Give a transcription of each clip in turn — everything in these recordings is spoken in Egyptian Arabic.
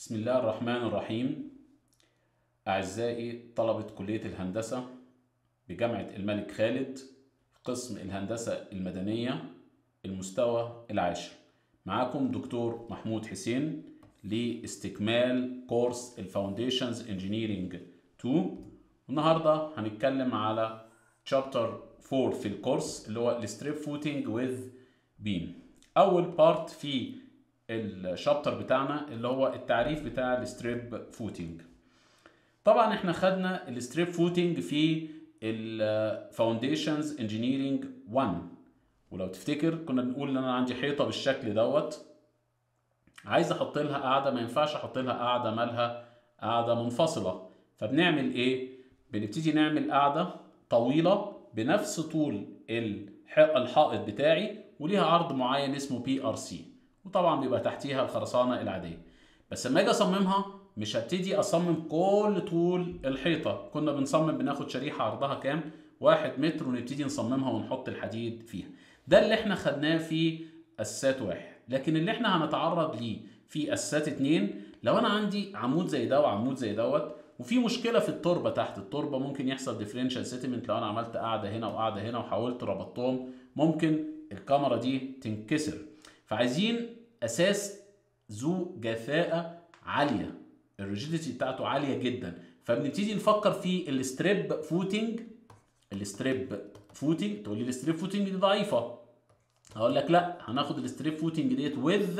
بسم الله الرحمن الرحيم أعزائي طلبة كلية الهندسة بجامعة الملك خالد قسم الهندسة المدنية المستوى العاشر معاكم دكتور محمود حسين لاستكمال كورس الفاونديشنز انجينيرينج 2 والنهارده هنتكلم على شابتر 4 في الكورس اللي هو الستريب فوتنج وذ بيم اول بارت في الشابتر بتاعنا اللي هو التعريف بتاع الستريب فوتنج طبعا احنا خدنا الستريب فوتنج في الفاونديشنز انجينيرينج 1 ولو تفتكر كنا بنقول ان انا عندي حيطه بالشكل دوت عايز احط لها قاعده ما ينفعش احط لها قاعده مالها قاعده منفصله فبنعمل ايه بنبتدي نعمل قاعده طويله بنفس طول الحائط بتاعي وليها عرض معين اسمه بي ار سي وطبعا بيبقى تحتيها الخرسانه العاديه بس لما اجي اصممها مش هبتدي اصمم كل طول الحيطه كنا بنصمم بناخد شريحه عرضها كام واحد متر ونبتدي نصممها ونحط الحديد فيها ده اللي احنا خدناه في اساسات واحد لكن اللي احنا هنتعرض ليه في اساسات اتنين لو انا عندي عمود زي ده وعمود زي دوت وفي مشكله في التربه تحت التربه ممكن يحصل ديفرنشال سيتمنت لو انا عملت قاعده هنا وقاعده هنا وحاولت ربطتهم ممكن الكاميرا دي تنكسر فعايزين اساس ذو جفاءه عاليه الريجيديتي بتاعته عاليه جدا فبنبتدي نفكر في الستريب فوتنج الستريب فوتنج تقول لي الستريب فوتنج دي ضعيفه هقول لك لا هناخد الستريب فوتنج ديت وذ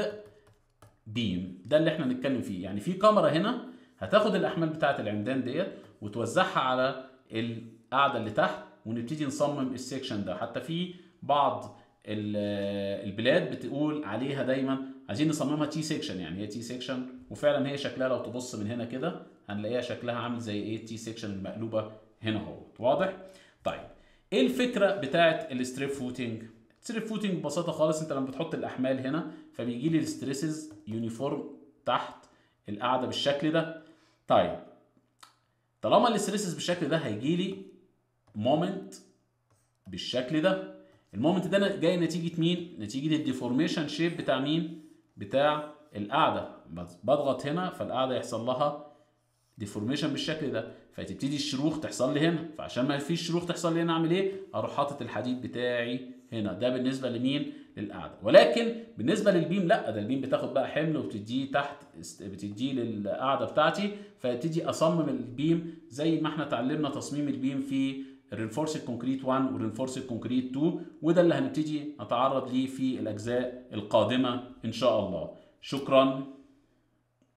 بيم ده اللي احنا هنتكلم فيه يعني في كاميرا هنا هتاخد الاحمال بتاعه العمدان ديت وتوزعها على القاعده اللي تحت ونبتدي نصمم السكشن ده حتى في بعض البلاد بتقول عليها دايما عايزين نصممها تي سيكشن يعني هي تي سيكشن وفعلا هي شكلها لو تبص من هنا كده هنلاقيها شكلها عامل زي ايه تي سيكشن المقلوبه هنا اهو واضح طيب ايه الفكره بتاعه الستريب فوتنج الستريب فوتنج ببساطه خالص انت لما بتحط الاحمال هنا فبيجي لي الستريسز يونيفورم تحت القاعده بالشكل ده طيب طالما الستريسز بالشكل ده هيجي لي مومنت بالشكل ده المومنت ده جاي نتيجه مين نتيجه الديفورميشن شيب بتاع مين بتاع القاعده بضغط هنا فالقاعده يحصل لها ديفورميشن بالشكل ده فتبتدي الشروخ تحصل لي هنا فعشان ما فيش شروخ تحصل لي هنا اعمل ايه اروح حاطط الحديد بتاعي هنا ده بالنسبه لمين للقاعده ولكن بالنسبه للبيم لا ده البيم بتاخد بقى حمل وبتديه تحت بتديه للقاعده بتاعتي فابتدي اصمم البيم زي ما احنا اتعلمنا تصميم البيم في الرينفورس كونكريت 1 والرينفورس كونكريت 2 وده اللي هنبتدي نتعرض ليه في الاجزاء القادمه ان شاء الله شكرا